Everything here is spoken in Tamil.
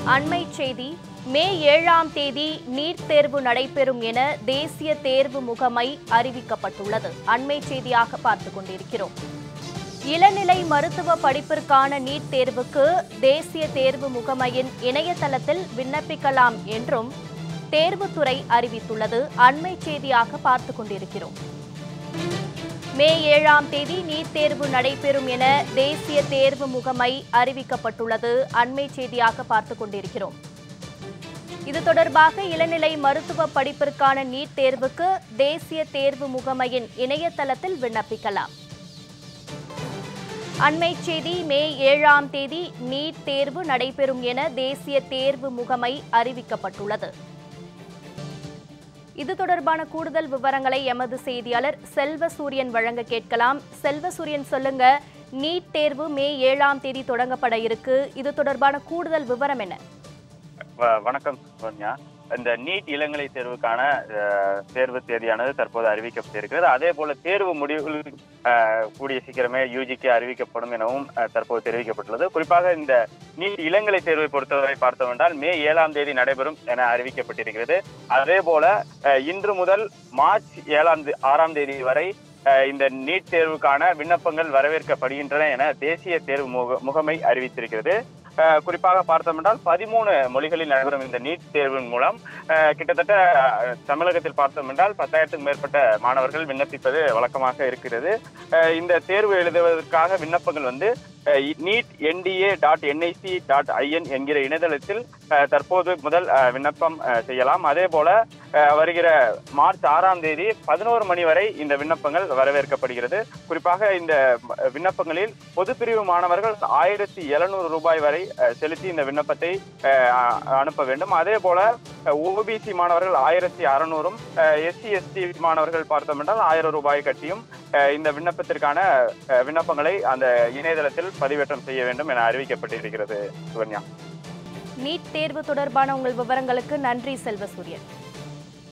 அண்மை செய்தி மே ஏழாம் தேதி நீட் தேர்வு நடைபெறும் என தேசிய தேர்வு முகமை அறிவிக்கப்பட்டுள்ளது அண்மை செய்தியாக பார்த்துக் கொண்டிருக்கிறோம் இளநிலை மருத்துவ படிப்பிற்கான நீட் தேர்வுக்கு தேசிய தேர்வு முகமையின் இணையதளத்தில் விண்ணப்பிக்கலாம் என்றும் தேர்வுத்துறை அறிவித்துள்ளது அண்மை செய்தியாக பார்த்துக் கொண்டிருக்கிறோம் மே ஏழாம் தேதி நீட் தேர்வு நடைபெறும் என தேசிய தேர்வு முகமை அறிவிக்கப்பட்டுள்ளது அண்மை செய்தியாக பார்த்துக் கொண்டிருக்கிறோம் இது தொடர்பாக இளநிலை மருத்துவ படிப்பிற்கான நீட் தேர்வுக்கு தேசிய தேர்வு முகமையின் இணையதளத்தில் விண்ணப்பிக்கலாம் அண்மை செய்தி மே ஏழாம் தேதி நீட் தேர்வு நடைபெறும் என தேசிய தேர்வு முகமை அறிவிக்கப்பட்டுள்ளது இது தொடர்பான கூடுதல் விவரங்களை எமது செய்தியாளர் செல்வசூரியன் வழங்க கேட்கலாம் செல்வசூரியன் சொல்லுங்க நீட் தேர்வு மே ஏழாம் தேதி தொடங்கப்பட இருக்கு இது தொடர்பான கூடுதல் விவரம் என்ன வ- வணக்கம் சோனியா இந்த நீட் இளங்கலை தேர்வுக்கான அஹ், தேர்வு தேதியானது தற்போது அறிவிக்கப்பட்டிருக்கிறது அதே போல தேர்வு முடிவுகள் அஹ், கூடிய சீக்கிரமே யூஜிக்கு அறிவிக்கப்படும் எனவும் அஹ், தற்போது தெரிவிக்கப்பட்டுள்ளது குறிப்பாக இந்த நீட் இளங்கலை தேர்வை பொறுத்தவரை பார்த்தோம் என்றால் மே ஏழாம் தேதி நடைபெறும் என அறிவிக்கப்பட்டிருக்கிறது அதே போல அஹ், இன்று முதல் மார்ச் ஏழாம் தே- ஆறாம் தேதி வரை அஹ், இந்த நீட் தேர்வுக்கான விண்ணப்பங்கள் வரவேற்கப்படுகின்றன என தேசிய தேர்வு முக- முகமை அறிவித்திருக்கிறது அஹ் குறிப்பாக பார்த்தோம் என்றால் பதிமூணு மொழிகளில் நடைபெறும் இந்த நீட் தேர்வின் மூலம் அஹ், கிட்டத்தட்ட அஹ், தமிழகத்தில் பார்த்தோம் என்றால் பத்தாயிரத்துக்கும் மேற்பட்ட மாணவர்கள் விண்ணப்பிப்பது வழக்கமாக இருக்கிறது அஹ், இந்த தேர்வு எழுதுவதற்காக விண்ணப்பங்கள் வந்து NEET NTA dot NIC dot IN என்கிற இணையதளத்தில் அஹ், தற்போது முதல் அஹ், விண்ணப்பம் அஹ், செய்யலாம் அதே போல அஹ், வருகிற மார்ச் ஆறாம் தேதி பதினோரு மணி வரை இந்த விண்ணப்பங்கள் வரவேற்கப்படுகிறது குறிப்பாக இந்த அஹ், விண்ணப்பங்களில் பொதுப்பிரிவு மாணவர்கள் ஆயிரத்தி எழுநூறு ரூபாய் வரை அஹ், செலுத்தி இந்த விண்ணப்பத்தை அஹ், அ- அனுப்ப வேண்டும் அதே போல ஓபிசி மாணவர்கள் ஆயிரத்தி அறுநூறும் எஸ்சி எஸ்டி மாணவர்கள் பார்த்தோம் என்றால் ஆயிரம் ரூபாய் கட்டியும் அஹ், இந்த விண்ணப்பத்திற்கான அஹ், விண்ணப்பங்களை அந்த இணையதளத்தில் பதிவேற்றம் செய்ய வேண்டும் என அறிவிக்கப்பட்டிருக்கிறது சுகன்யா நீட் தேர்வு தொடர்பான உங்கள் விவரங்களுக்கு நன்றி செல்வசூரியன்